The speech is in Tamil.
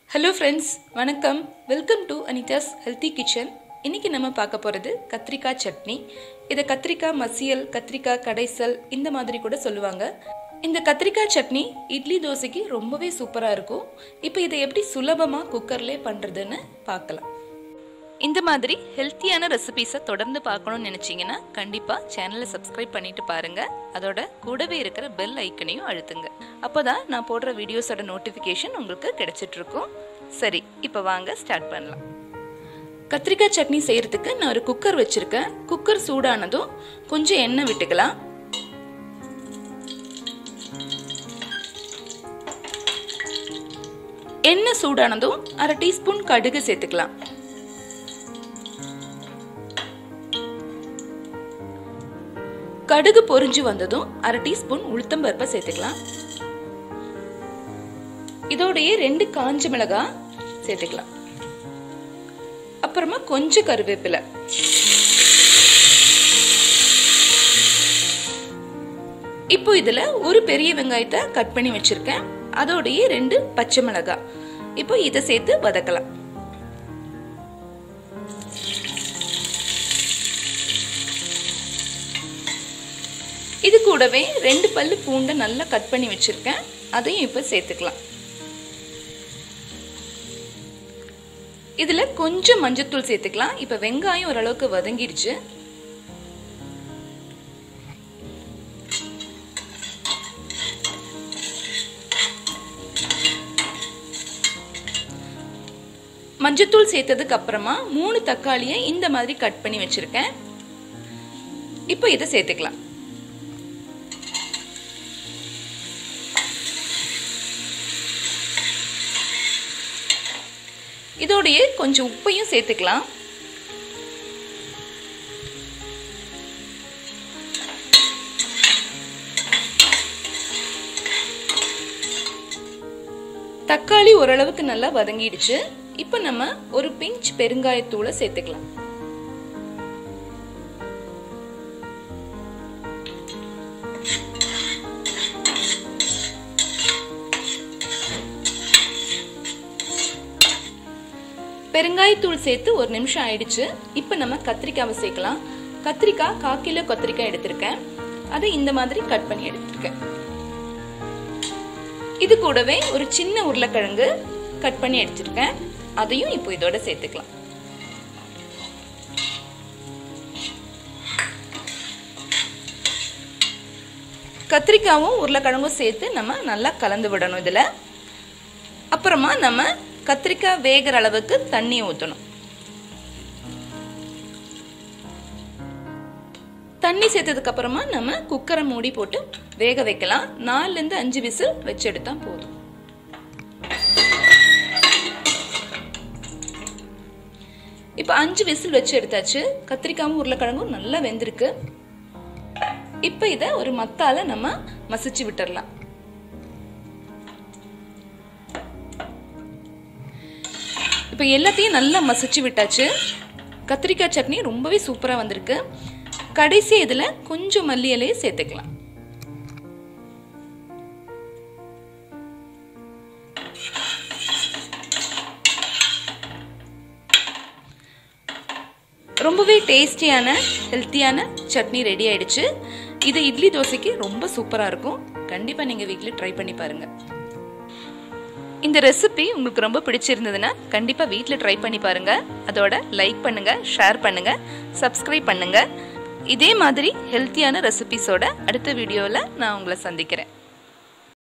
ஹலோ ஃப்ரெண்ட்ஸ் வணக்கம் welcome to Anitha's healthy kitchen இன்னைக்கு நம்ம பார்க்க போகிறது கத்திரிக்காய் சட்னி இதை கத்திரிக்காய் மசியல் கத்திரிக்காய் கடைசல் இந்த மாதிரி கூட சொல்லுவாங்க இந்த கத்திரிக்காய் சட்னி இட்லி தோசைக்கு ரொம்பவே சூப்பராக இருக்கும் இப்போ இதை எப்படி சுலபமாக குக்கர்லேயே பண்ணுறதுன்னு பார்க்கலாம் இந்த மாதிரி ஹெல்த்தியான ரெசிபீஸை தொடர்ந்து பார்க்கணும்னு நினச்சிங்கன்னா கண்டிப்பாக சேனலை சப்ஸ்கிரைப் பண்ணிட்டு பாருங்க அதோட கூடவே இருக்கிற பெல் ஐக்கனையும் அழுத்துங்க அப்போதான் நான் போடுற வீடியோஸோட நோட்டிஃபிகேஷன் உங்களுக்கு கிடைச்சிட்டு இருக்கும் சரி இப்போ வாங்க ஸ்டார்ட் பண்ணலாம் கத்திரிக்காய் சட்னி செய்யறதுக்கு நான் ஒரு குக்கர் வச்சிருக்கேன் குக்கர் சூடானதும் கொஞ்சம் எண்ணெய் விட்டுக்கலாம் எண்ணெய் சூடானதும் அரை டீஸ்பூன் கடுகு சேர்த்துக்கலாம் கடுகு பொரிஞ்சு வந்ததும் அரை டீஸ்பூன் உளுத்தம் பருப்பை சேர்த்துக்கலாம் இதோடயே ரெண்டு காஞ்ச மிளகாய் சேர்த்துக்கலாம் அப்புறமா கொஞ்சம் கருவேப்பிலை இப்போ இதுல ஒரு பெரிய வெங்காயத்தை கட் பண்ணி வச்சிருக்கேன் அதோடயே ரெண்டு பச்சை மிளகாய் இப்போ இதை சேர்த்து வதக்கலாம் இது கூடவே ரெண்டு பல்லு பூண்டை நல்லா கட் பண்ணி வச்சிருக்கேன் அதையும் இப்போ சேர்த்துக்கலாம் இதுல கொஞ்சம் மஞ்சத்தூள் சேர்த்துக்கலாம் இப்ப வெங்காயம் ஓரளவுக்கு வதங்கிடுச்சு மஞ்சத்தூள் சேர்த்ததுக்கு அப்புறமா மூணு தக்காளியை இந்த மாதிரி கட் பண்ணி வச்சிருக்கேன் இப்போ இதை சேர்த்துக்கலாம் இதோடைய கொஞ்சம் உப்பையும் சேர்த்துக்கலாம் தக்காளி ஓரளவுக்கு நல்லா வதங்கிடுச்சு இப்போ நம்ம ஒரு பிஞ்ச் பெருங்காயத்தூளை சேர்த்துக்கலாம் பெருங்காயத்தூள் சேர்த்து ஒரு நிமிஷம் ஆயிடுச்சு இப்போ நம்ம கத்திரிக்காவை சேர்க்கலாம் கத்திரிக்காய் கா கிலோ கத்திரிக்காய் எடுத்திருக்கேன் அதை இந்த மாதிரி கட் பண்ணி எடுத்திருக்கேன் இது கூடவே ஒரு சின்ன உருளைக்கிழங்கு கட் பண்ணி எடுத்திருக்கேன் அதையும் இப்போ இதோட சேர்த்துக்கலாம் கத்திரிக்காவும் உருளைக்கிழங்கும் சேர்த்து நம்ம நல்லா கலந்து விடணும் இதில் அப்புறமா நம்ம கத்திரிக்காய் வேகிற அளவுக்கு தண்ணி ஊற்றணும் தண்ணி சேர்த்ததுக்கு அப்புறமா நம்ம குக்கரை மூடி போட்டு வேக வைக்கலாம் நாலுல இருந்து அஞ்சு விசில் வச்சு எடுத்தா போதும் இப்ப அஞ்சு விசில் வச்சு எடுத்தாச்சு கத்திரிக்காயும் உருளைக்கிழங்கும் நல்லா வெந்திருக்கு இப்ப இத ஒரு மத்தால நம்ம மசிச்சு விட்டுறலாம் இப்போ எல்லாத்தையும் நல்லா மசிச்சு விட்டாச்சு கத்திரிக்காய் சட்னி ரொம்பவே சூப்பராக வந்திருக்கு கடைசி இதில் கொஞ்சம் மல்லி இலையை சேர்த்துக்கலாம் ரொம்பவே டேஸ்டியான ஹெல்த்தியான சட்னி ரெடி ஆயிடுச்சு இது இட்லி தோசைக்கு ரொம்ப சூப்பராக இருக்கும் கண்டிப்பாக நீங்கள் வீட்டில் ட்ரை பண்ணி பாருங்கள் இந்த ரெசிபி உங்களுக்கு ரொம்ப பிடிச்சிருந்ததுன்னா கண்டிப்பாக வீட்டில் ட்ரை பண்ணி பாருங்க அதோட லைக் பண்ணுங்க ஷேர் பண்ணுங்க சப்ஸ்கிரைப் பண்ணுங்க இதே மாதிரி ஹெல்த்தியான ரெசிபிஸோட அடுத்த வீடியோவில் நான் உங்களை சந்திக்கிறேன்